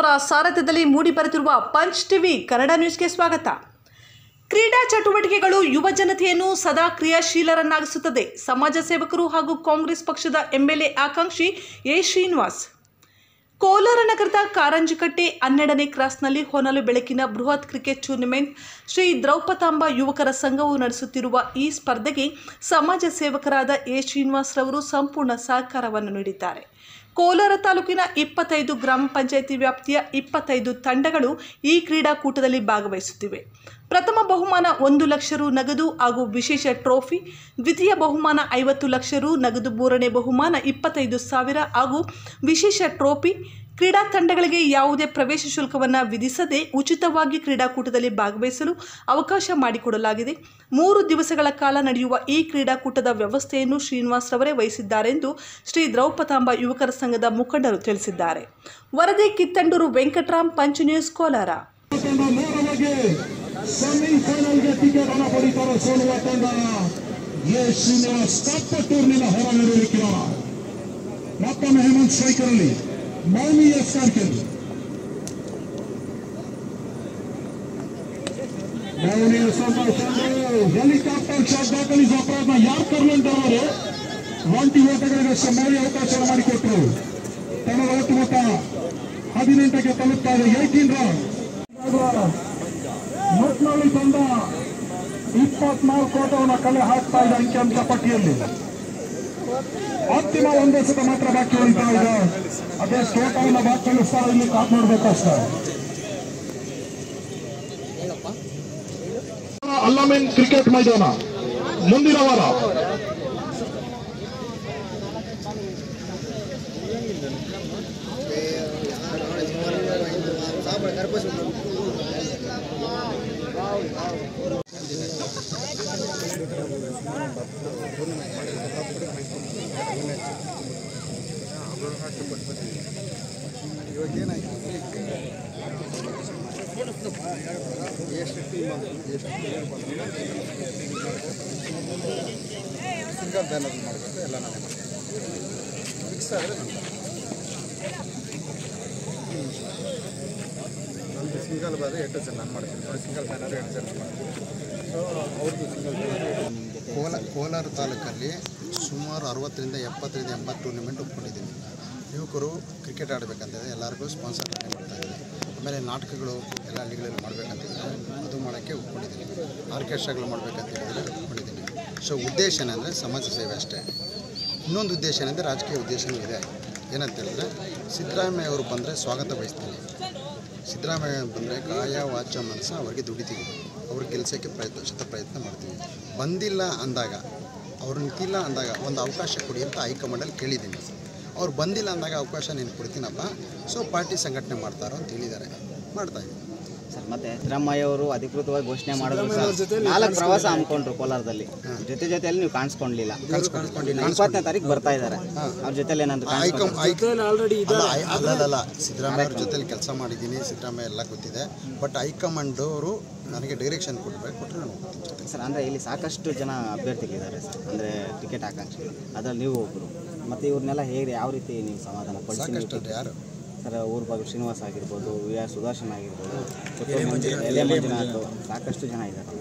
ಸಾರಥ್ಯದಲ್ಲಿ ಮೂಡಿ ಬರುತ್ತಿರುವ punch TV Kannada ನ್ಯೂಸ್ಗೆ ಸ್ವಾಗತ ಕ್ರೀಡಾ ಚಟುವಟಿಕೆಗಳು ಯುವ ಜನತೆಯನ್ನು ಸದಾ ಕ್ರಿಯಾಶೀಲರನ್ನಾಗಿಸುತ್ತದೆ ಸಮಾಜ ಸೇವಕರು ಹಾಗೂ ಕಾಂಗ್ರೆಸ್ ಪಕ್ಷದ ಎಂಎಲ್ಎ ಆಕಾಂಕ್ಷಿ ಎ ಶ್ರೀನಿವಾಸ್ ಕೋಲಾರ ನಗರದ ಕಾರಂಜಿಕಟ್ಟೆ ಹನ್ನೆರಡನೇ ಕ್ರಾಸ್ನಲ್ಲಿ ಹೊನಲು ಬೆಳಕಿನ ಬೃಹತ್ ಕ್ರಿಕೆಟ್ ಟೂರ್ನಿಮೆಂಟ್ ಶ್ರೀ ದ್ರೌಪದಾಂಬ ಯುವಕರ ಸಂಘವು ನಡೆಸುತ್ತಿರುವ ಈ ಸ್ಪರ್ಧೆಗೆ ಸಮಾಜ ಸೇವಕರಾದ ಎ ಶ್ರೀನಿವಾಸ್ ರವರು ಸಂಪೂರ್ಣ ಸಹಕಾರವನ್ನು ನೀಡಿದ್ದಾರೆ ಕೋಲಾರ ತಾಲೂಕಿನ ಇಪ್ಪತ್ತೈದು ಗ್ರಾಮ ಪಂಚಾಯಿತಿ ವ್ಯಾಪ್ತಿಯ ಇಪ್ಪತ್ತೈದು ತಂಡಗಳು ಈ ಕ್ರೀಡಾಕೂಟದಲ್ಲಿ ಭಾಗವಹಿಸುತ್ತಿವೆ ಪ್ರಥಮ ಬಹುಮಾನ ಒಂದು ಲಕ್ಷ ರು ನಗದು ಹಾಗೂ ವಿಶೇಷ ಟ್ರೋಫಿ ದ್ವಿತೀಯ ಬಹುಮಾನ ಐವತ್ತು ಲಕ್ಷ ರು ನಗದು ಮೂರನೇ ಬಹುಮಾನ ಇಪ್ಪತ್ತೈದು ಸಾವಿರ ಹಾಗೂ ವಿಶೇಷ ಟ್ರೋಫಿ ಕ್ರೀಡಾ ತಂಡಗಳಿಗೆ ಯಾವುದೇ ಪ್ರವೇಶ ಶುಲ್ಕವನ್ನು ವಿಧಿಸದೆ ಉಚಿತವಾಗಿ ಕ್ರೀಡಾಕೂಟದಲ್ಲಿ ಭಾಗವಹಿಸಲು ಅವಕಾಶ ಮಾಡಿಕೊಡಲಾಗಿದೆ ಮೂರು ದಿವಸಗಳ ಕಾಲ ನಡೆಯುವ ಈ ಕ್ರೀಡಾಕೂಟದ ವ್ಯವಸ್ಥೆಯನ್ನು ಶ್ರೀನಿವಾಸ್ ರವರೇ ವಹಿಸಿದ್ದಾರೆಂದು ಶ್ರೀ ದ್ರೌಪದಾಂಬ ಯುವಕರ ಸಂಘದ ಮುಖಂಡರು ತಿಳಿಸಿದ್ದಾರೆ ವರದಿ ಕಿತ್ತಂಡೂರು ವೆಂಕಟರಾಮ್ ಪಂಚ್ ನ್ಯೂಸ್ ಕೋಲಾರ ತಂಡ ನೇರವಾಗಿ ಸೆಮಿಫೈನಲ್ಗೆ ಟಿಕೆಟ್ ಅನ್ನು ಪಡಿತಾರೆ ಸೋಲುವ ತಂಡ ಎ ಶ್ರೀನಿವಾಸ್ ಕಪ್ಪ ಟೂರ್ನಿನ ಹೊರ ನಡೆಯಲಿಕ್ಕಿಲ್ಲ ಮತ್ತೊಮ್ಮೆ ಹೇಮಂತ್ ಸ್ಟ್ರೈಕರ್ ಅಲ್ಲಿ Mouni S Karkel Mouni S helicopter shot ದಾಖಲಿಸುವ ಪ್ರಯತ್ನ ಯಾರು ಕರ್ನಂತವರು ಒಂಟಿ ಓಟಗಳಿಗೆ ಮೌನಿ ಅವಕಾಶ ಮಾಡಿಕೊಟ್ರು ತಂಡದ ಒಟ್ಟು ಮೊತ್ತ ಹದಿನೆಂಟಕ್ಕೆ ತಲುಪ್ತಾ ಇದೆ ಏಯ್ಟೀನ್ ರನ್ ಮುಟ್ನಳ್ಳಿ ತಂಡ ಇಪ್ಪತ್ನಾಲ್ಕು ಓಟವನ್ನು ಕಲೆ ಹಾಕ್ತಾ ಇದೆ ಅಂಕಿಅಂಶ ಪಟ್ಟಿಯಲ್ಲಿ ಅಂತಿಮ ಒಂದೇ ಸತ ಮಾತ್ರ ಬಾಕಿ ಉಳಿತಾ ಇದೆ ಅದೆಷ್ಟು ಓಟವನ್ನು ದಾಖಲಿಸ್ತಾರೆ ಇಲ್ಲಿ ಕಾದ್ ನೋಡ್ಬೇಕಷ್ಟೇ ಅಲ್ಲಮೀನ್ ಕ್ರಿಕೆಟ್ ಮೈದಾನ ಮುಂದಿನ ವಾರ ಸಿಂಗಲ್ ಬ್ಯಾನರ್ ಮಾಡಬೇಕು ಎಲ್ಲ ನಾನೇ ಮಾಡ್ತೀನಿ ಫಿಕ್ಸ್ ಆದರೆ ನಂದು ಸಿಂಗಲ್ ಬಾದ್ರೆ ಎಂಟು ಜನ ನಾನು ಮಾಡ್ತೀನಿ ನೋಡಿ ಸಿಂಗಲ್ ಬ್ಯಾನರ್ ಎಂಟು ಜನ ಮಾಡ್ತೀನಿ ಸೊ ಅವ್ರದ್ದು ಸಿಂಗಲ್ ಕೋಲ ಕೋಲಾರ ತಾಲೂಕಲ್ಲಿ ಸುಮಾರು ಅರವತ್ತರಿಂದ ಎಪ್ಪತ್ತರಿಂದ ಎಂಬತ್ತು ಟೂರ್ನಿಮೆಂಟ್ ಒಪ್ಕೊಂಡಿದ್ದೀನಿ ಯುವಕರು ಕ್ರಿಕೆಟ್ ಆಡಬೇಕಂತಿದೆ ಎಲ್ಲರಿಗೂ ಸ್ಪಾನ್ಸರ್ ಮಾಡ್ತಾ ಇದ್ದೀನಿ ಆಮೇಲೆ ನಾಟಕಗಳು ಎಲ್ಲ ಹಳ್ಳಿಗಳಲ್ಲಿ ಮಾಡಬೇಕಂತಿದ್ದಾರೆ ಅದು ಮಾಡೋಕ್ಕೆ ಒಪ್ಕೊಂಡಿದ್ದೀನಿ ಆರ್ಕೆಸ್ಟ್ರಾಗಳು ಮಾಡಬೇಕಂತ ಹೇಳಿದ್ರೆ ಒಪ್ಕೊಂಡಿದ್ದೀನಿ ಸೊ ಉದ್ದೇಶ ಏನಂದರೆ ಸಮಾಜ ಸೇವೆ ಅಷ್ಟೇ ಇನ್ನೊಂದು ಉದ್ದೇಶ ಏನಂದರೆ ರಾಜಕೀಯ ಉದ್ದೇಶನೂ ಇದೆ ಏನಂತ ಹೇಳಿದ್ರೆ ಸಿದ್ದರಾಮಯ್ಯ ಅವರು ಬಂದರೆ ಸ್ವಾಗತ ಬಯಸ್ತೀನಿ ಸಿದ್ದರಾಮಯ್ಯ ಬಂದರೆ ಕಾಯ ವಾಚ ಮನಸ್ಸು ಅವ್ರಿಗೆ ದುಡಿತೀವಿ ಅವ್ರಿಗೆ ಗೆಲ್ಸೋಕ್ಕೆ ಪ್ರಯತ್ನ ಶತ ಪ್ರಯತ್ನ ಮಾಡ್ತೀವಿ ಬಂದಿಲ್ಲ ಅಂದಾಗ ಅವ್ರು ನಿಂತಿಲ್ಲ ಅಂದಾಗ ಒಂದು ಅವಕಾಶ ಕೊಡಿ ಅಂತ ಹೈಕಮಾಂಡಲ್ಲಿ ಕೇಳಿದ್ದೀನಿ ಅವ್ರು ಬಂದಿಲ್ಲ ಅಂದಾಗ ಅವಕಾಶ ನೀನು ಕೊಡ್ತೀನಪ್ಪ ಸೊ ಪಾರ್ಟಿ ಸಂಘಟನೆ ಮಾಡ್ತಾರೋ ಅಂತ ಹೇಳಿದ್ದಾರೆ ಮಾಡ್ತಾ ಇದ್ದೀನಿ ಸರ್ ಮತ್ತೆ ಸಿದ್ದರಾಮಯ್ಯ ಅವರು ಅಧಿಕೃತವಾಗಿ ಘೋಷಣೆ ಮಾಡಿದ್ರು ಸರ್ ನಾಲ್ಕು ಪ್ರವಾಸ ಹಮ್ಮಿಕೊಂಡ್ರು ಕೋಲಾರದಲ್ಲಿ ಜೊತೆ ಜೊತೆಯಲ್ಲಿ ನೀವು ಕಾಣಿಸ್ಕೊಂಡಿಲ್ಲ ಕಾಣಿಸ್ಕೊಂಡಿಲ್ಲ ಇಪ್ಪತ್ತನೇ ತಾರೀಕು ಬರ್ತಾ ಇದ್ದಾರೆ ಅವ್ರ ಜೊತೆಲಿ ಏನಾದ್ರು ಹೈಕಮ್ ಅಲ್ಲ ಐ- ಅಲ್ಲಲ್ಲ ಸಿದ್ದರಾಮಯ್ಯ ಅವ್ರ ಜೊತೆಲಿ ಕೆಲಸ ಮಾಡಿದ್ದೀನಿ ಸಿದ್ದರಾಮಯ್ಯ ಎಲ್ಲ ಗೊತ್ತಿದೆ ಬಟ್ ಹೈಕಮಾಂಡವರು ನನಗೆ ಡೈರೆಕ್ಷನ್ ಕೊಟ್ಟರೆ ಕೊಟ್ಟರೆ ನಾನು ಹೋಗ್ತೀನಿ ಜೊತೆ ಸರ್ ಅಂದರೆ ಇಲ್ಲಿ ಸಾಕಷ್ಟು ಜನ ಅಭ್ಯರ್ಥಿಗಳಿದ್ದಾರೆ ಸರ್ ಅಂದರೆ ಟಿಕೆಟ್ ಆಕಾಂಕ್ಷಿ ಅದ್ರಲ್ಲಿ ನೀವು ಒಬ್ಬರು ಮತ್ತು ಇವ್ರನ್ನೆಲ್ಲ ಹೇಗೆ ಯಾವ ರೀತಿ ನೀವು ಸಮಾಧಾನ ಪಡಿಸಿ ಸಾಕಷ್ಟು ಅಂದ್ರೆ ಯಾರು ಸರ್ ಊರ್ ಬಾಬು ಶ್ರೀನಿವಾಸ್ ಆಗಿರ್ಬೋದು ವಿ ಆರ್ ಸುದರ್ಶನ್ ಆಗಿರ್ಬೋದು ಪುತ್ತೂರು ಮಂಜು- ಎಲೆ ಮಂಜುನಾಥ್ ಸಾಕಷ್ಟು ಜನ ಇದ್ದಾರೆ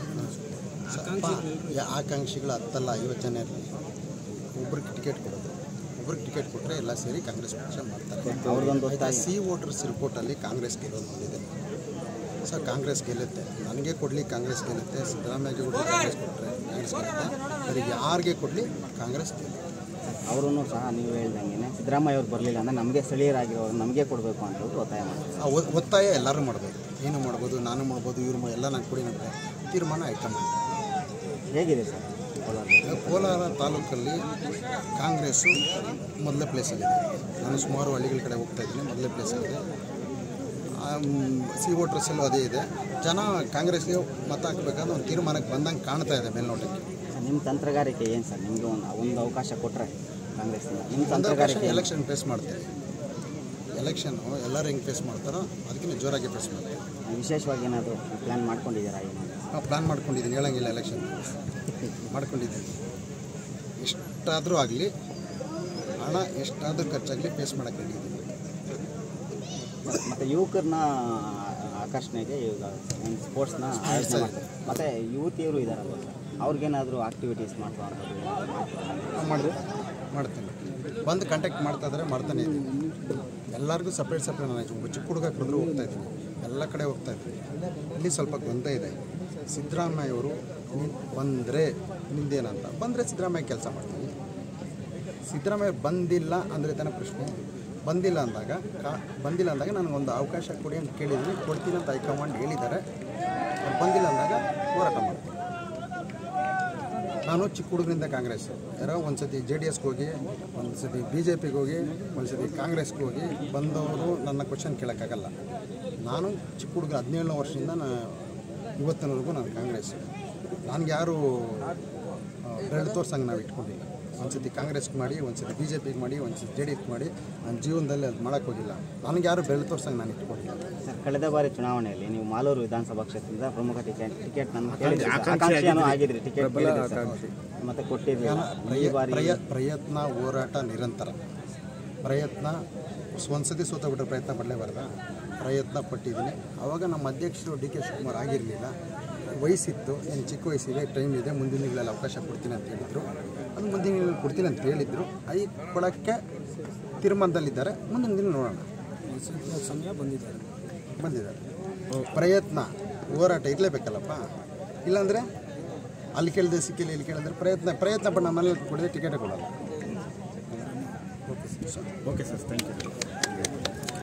ಸ್ವಲ್ಪ ಯಾ- ಆಕಾಂಕ್ಷಿಗಳು ಹತ್ತಲ್ಲ ಐವತ್ತು ಜನ ಇರಲಿ ಒಬ್ರಿಗೆ ಟಿಕೆಟ್ ಕೊಡೋದು ಒಬ್ರಿಗೆ ಟಿಕೆಟ್ ಕೊಟ್ಟರೆ ಎಲ್ಲ ಸೇರಿ ಕಾಂಗ್ರೆಸ್ ಪಕ್ಷ ಮಾಡ್ತಾರೆ ಅವ್ರದ್ದೊಂದು ಆಯ್ತಾ ಸಿ ವೋಟರ್ಸ್ ರಿಪೋರ್ಟಲ್ಲಿ ಕಾಂಗ್ರೆಸ್ ಗೆಲ್ಲೋದು ಬಂದಿದೆ ಸೊ ಕಾಂಗ್ರೆಸ್ ಗೆಲ್ಲುತ್ತೆ ನನಗೆ ಕೊಡಲಿ ಕಾಂಗ್ರೆಸ್ ಗೆಲ್ಲುತ್ತೆ ಸಿದ್ದರಾಮಯ್ಯಗೆ ಕೊಡಲಿ ಕಾಂಗ್ರೆಸ್ ಕೊಟ್ಟರೆ ಕಾಂಗ್ರೆಸ್ ಗೆಲ್ಲುತ್ತೆ ಬರೀ ಯಾರಿಗೆ ಕೊಡಲಿ ಕಾಂಗ್ರೆಸ್ ಗೆಲ್ಲುತ್ತೆ ಅವರೂ ಸಹ ನೀವು ಹೇಳ್ದಂಗೆ ಸಿದ್ದರಾಮಯ್ಯ ಅವ್ರು ಬರಲಿಲ್ಲ ಅಂದರೆ ನಮಗೆ ಸ್ಥಳೀಯರಾಗಿರೋರು ನಮಗೆ ಕೊಡಬೇಕು ಅಂತ ಹೇಳ್ಬಿಟ್ಟು ಒತ್ತಾಯ ಮಾಡ್ತಾರೆ ಆ ಒ- ಒತ್ತಾಯ ಎಲ್ಲರೂ ಮಾಡ್ಬೋದು ನೀನು ಮಾಡ್ಬೋದು ನಾನು ಮಾಡ್ಬೋದು ಇವ್ರು ಮಾ- ಎಲ್ಲ ನಾನು ಕೊಡಿ ನನಗೆ ತೀರ್ಮಾನ ಹೈಕಮಾಂಡ್ ಹೇಗಿದೆ ಸರ್ ಕೋಲಾರದಲ್ಲಿ ಕೋಲಾರ ತಾಲೂಕಲ್ಲಿ ಕಾಂಗ್ರೆಸ್ಸು ಮೊದಲೇ ಪ್ಲೇಸಲ್ಲಿದೆ ನಾನು ಸುಮಾರು ಹಳ್ಳಿಗಳ ಕಡೆ ಹೋಗ್ತಾ ಇದ್ದೀನಿ ಮೊದಲೇ ಪ್ಲೇಸಲ್ಲಿದೆ ಸಿ ವೋಟರ್ಸಲ್ಲೂ ಅದೇ ಇದೆ ಜನ ಕಾಂಗ್ರೆಸ್ಗೆ ಮತ ಹಾಕಬೇಕಾದ್ರೆ ಒಂದು ತೀರ್ಮಾನಕ್ಕೆ ಬಂದಂಗೆ ಕಾಣ್ತಾ ಇದೆ ಮೇಲ್ನೋಟಕ್ಕೆ ಸರ್ ನಿಮ್ಮ ತಂತ್ರಗಾರಿಕೆ ಏನು ಸರ್ ನಿಮಗೆ ಒಂದು ಒಂದು ಅವಕಾಶ ಕೊಟ್ಟರೆ ಕಾಂಗ್ರೆಸ್ನಿಂದ ನಿಮ್ಮ ಒಂದು ಅವಕಾಶ ತಂತ್ರಗಾರಿಕೆ ಏನು? ಎಲೆಕ್ಷನ್ ಫೇಸ್ ಮಾಡ್ತೀವಿ ಎಲೆಕ್ಷನ್ನು ಎಲ್ಲರೂ ಹೆಂಗೆ ಫೇಸ್ ಮಾಡ್ತಾರೋ ಅದಕ್ಕಿಂತ ಜೋರಾಗಿ ಫೇಸ್ ಮಾಡ್ತೀವಿ ವಿಶೇಷವಾಗಿ ಏನಾದರೂ ಪ್ಲ್ಯಾನ್ ಮಾಡ್ಕೊಂಡಿದ್ದೀರಾ ಏನಾದರೂ ನಾವು ಪ್ಲ್ಯಾನ್ ಮಾಡ್ಕೊಂಡಿದ್ದೀನಿ ಹೇಳಂಗಿಲ್ಲ ಎಲೆಕ್ಷನ್ ಮಾಡ್ಕೊಂಡಿದ್ದೀನಿ ಎಷ್ಟಾದರೂ ಆಗಲಿ ಹಣ ಎಷ್ಟಾದರೂ ಖರ್ಚಾಗಲಿ ಫೇಸ್ ಮಾಡೋಕ್ಕೆ ರೆಡಿ ಇದ್ದೀನಿ ಮತ್ತು ಯುವಕರನ್ನ ಆಕರ್ಷಣೆಗೆ ಈಗ ಒಂದು ಸ್ಪೋರ್ಟ್ಸ್ನ ಆಯೋಜನೆ ಮಾಡ್ತಾರೆ ಮತ್ತು ಯುವತಿಯರು ಇದ್ದಾರಲ್ವ ಸರ್ ಅವ್ರಿಗೇನಾದರೂ ಆಕ್ಟಿವಿಟೀಸ್ ಮಾಡುವಂಥದ್ದು ಏನಾದ್ರು ಮಾಡ್ತಾರಾ? ಮಾಡಿದೆ ಮಾಡ್ತೀನಿ ಬಂದು ಕಾಂಟ್ಯಾಕ್ಟ್ ಮಾಡ್ತಾ ಇದ್ದಾರೆ ಮಾಡ್ತಾನೆ ಇದ್ದೀನಿ ಎಲ್ಲರಿಗೂ ಸಪ್ರೇಟ್ ಸಪ್ರೇಟ್ ನಾನು ಒಬ್ಬ ಚಿಕ್ಕ ಹುಡುಗ ಕರೆದ್ರು ಹೋಗ್ತಾ ಇದ್ದೀನಿ ಎಲ್ಲ ಕಡೆ ಹೋಗ್ತಾ ಇದ್ದೀನಿ ಇಲ್ಲಿ ಸ್ವಲ್ಪ ಗೊಂದಲ ಇದೆ ಸಿದ್ದರಾಮಯ್ಯ ಅವರು ಬಂದರೆ ನಿಂದೇನಂತ ಬಂದರೆ ಸಿದ್ದರಾಮಯ್ಯ ಕೆಲಸ ಮಾಡ್ತೀನಿ ಸಿದ್ದರಾಮಯ್ಯ ಬಂದಿಲ್ಲ ಅಂದರೆ ತಾನೇ ಪ್ರಶ್ನೆ ಬಂದಿಲ್ಲ ಅಂದಾಗ ಕಾ ಬಂದಿಲ್ಲ ಅಂದಾಗ ನನಗೊಂದು ಅವಕಾಶ ಕೊಡಿ ಅಂತ ಕೇಳಿದ್ದೀನಿ ಕೊಡ್ತೀನಿ ಅಂತ ಹೈಕಮಾಂಡ್ ಹೇಳಿದ್ದಾರೆ ಅವ್ರು ಬಂದಿಲ್ಲ ಅಂದಾಗ ಹೋರಾಟ ಮಾಡ್ತೀನಿ ನಾನು ಚಿಕ್ಕ ಹುಡುಗರಿಂದ ಕಾಂಗ್ರೆಸ್ ಯಾರೋ ಒಂದು ಸತಿ ಜೆ ಡಿ ಎಸ್ಗೆ ಹೋಗಿ ಒಂದು ಸತಿ ಬಿ ಜೆ ಪಿಗೆ ಹೋಗಿ ಒಂದು ಸತಿ ಕಾಂಗ್ರೆಸ್ಗೆ ಹೋಗಿ ಬಂದವರು ನನ್ನ ಕ್ವಶನ್ ಕೇಳೋಕ್ಕಾಗಲ್ಲ ನಾನು ಚಿಕ್ಕ ಹುಡುಗ ಹದಿನೇಳನೇ ವರ್ಷದಿಂದ ನಾ ಇವತ್ತಿನವರೆಗೂ ನಾನು ಕಾಂಗ್ರೆಸ್ ನನಗೆ ಯಾರು ಬೆರಳು ತೋರ್ಸಂಗೆ ನಾವು ಇಟ್ಕೊಂಡಿಲ್ಲ ಒಂದು ಸತಿ ಕಾಂಗ್ರೆಸ್ಗೆ ಮಾಡಿ ಒಂದು ಸತಿ ಬಿ ಜೆ ಪಿಗೆ ಮಾಡಿ ಒಂದು ಸತಿ ಜೆ ಡಿ ಎಸ್ಗೆ ಮಾಡಿ ನನ್ನ ಜೀವನದಲ್ಲಿ ಅದು ಮಾಡೋಕ್ಕೆ ಹೋಗಿಲ್ಲ ನನಗೆ ಯಾರು ಬೆರಳು ತೋರ್ಸಂಗೆ ನಾನು ಇಟ್ಕೊಂಡಿಲ್ಲ ಸರ್ ಕಳೆದ ಬಾರಿ ಚುನಾವಣೆಯಲ್ಲಿ ನೀವು ಮಾಲೂರು ವಿಧಾನಸಭಾ ಕ್ಷೇತ್ರದಿಂದ ಪ್ರಮುಖ ಟಿಕೆಟ್ ಟಿಕೆಟ್ ನನ್ನ ಕೇಳಿದ್ರಿ ಸರ್. ಆಕಾಂಕ್ಷಿಯಾನು ಆಗಿದ್ರಿ ಟಿಕೆಟ್ ಕೇಳಿದ್ರಿ ಸರ್ ಮತ್ತೆ ಕೊಟ್ಟಿರಲಿಲ್ಲ ಈ ಬಾರಿ ಪ್ರಯ ಪ್ರಯತ್ನ ಹೋರಾಟ ನಿರಂತರ ಪ್ರಯತ್ನ ಒಂದ್ಸತಿ ಸೋತಬಿಟ್ರೆ ಪ್ರಯತ್ನ ಪಡಲೇಬಾರ್ದ ಪ್ರಯತ್ನ ಪಟ್ಟಿದ್ದೀನಿ ಆವಾಗ ನಮ್ಮ ಅಧ್ಯಕ್ಷರು ಡಿ ಕೆ ಶಿವಕುಮಾರ್ ಆಗಿರಲಿಲ್ಲ ವಯಸ್ಸಿತ್ತು ಏನು ಚಿಕ್ಕ ವಯಸ್ಸಿದೆ ಟೈಮ್ ಇದೆ ಮುಂದಿನ ದಿನಗಳಲ್ಲಿ ಅವಕಾಶ ಕೊಡ್ತೀನಿ ಅಂತ ಹೇಳಿದರು ಅದು ಮುಂದಿನ ದಿನಗಳಲ್ಲಿ ಕೊಡ್ತೀನಿ ಅಂತ ಹೇಳಿದರು ಐ ಕೊಡೋಕ್ಕೆ ತೀರ್ಮಾನದಲ್ಲಿದ್ದಾರೆ ಮುಂದಿನ ದಿನ ನೋಡೋಣ ಸಮಯ ಬಂದಿದ್ದಾರೆ ಬಂದಿದ್ದಾರೆ ಪ್ರಯತ್ನ ಹೋರಾಟ ಇರಲೇಬೇಕಲ್ಲಪ್ಪ ಇಲ್ಲಾಂದರೆ ಅಲ್ಲಿ ಕೇಳಿದೆ ಸಿಕ್ಕಿಲ್ಲ ಇಲ್ಲಿ ಕೇಳಿದ್ರೆ ಪ್ರಯತ್ನ ಪ್ರಯತ್ನ ಪಟ್ಟು ನಮ್ಮ ಮನೇಲಿ ಕೊಡಿದ್ರೆ ಟಿಕೆಟೇ ಕೊಡಲ್ಲ ಓಕೆ ಸರ್ ಥ್ಯಾಂಕ್ ಯು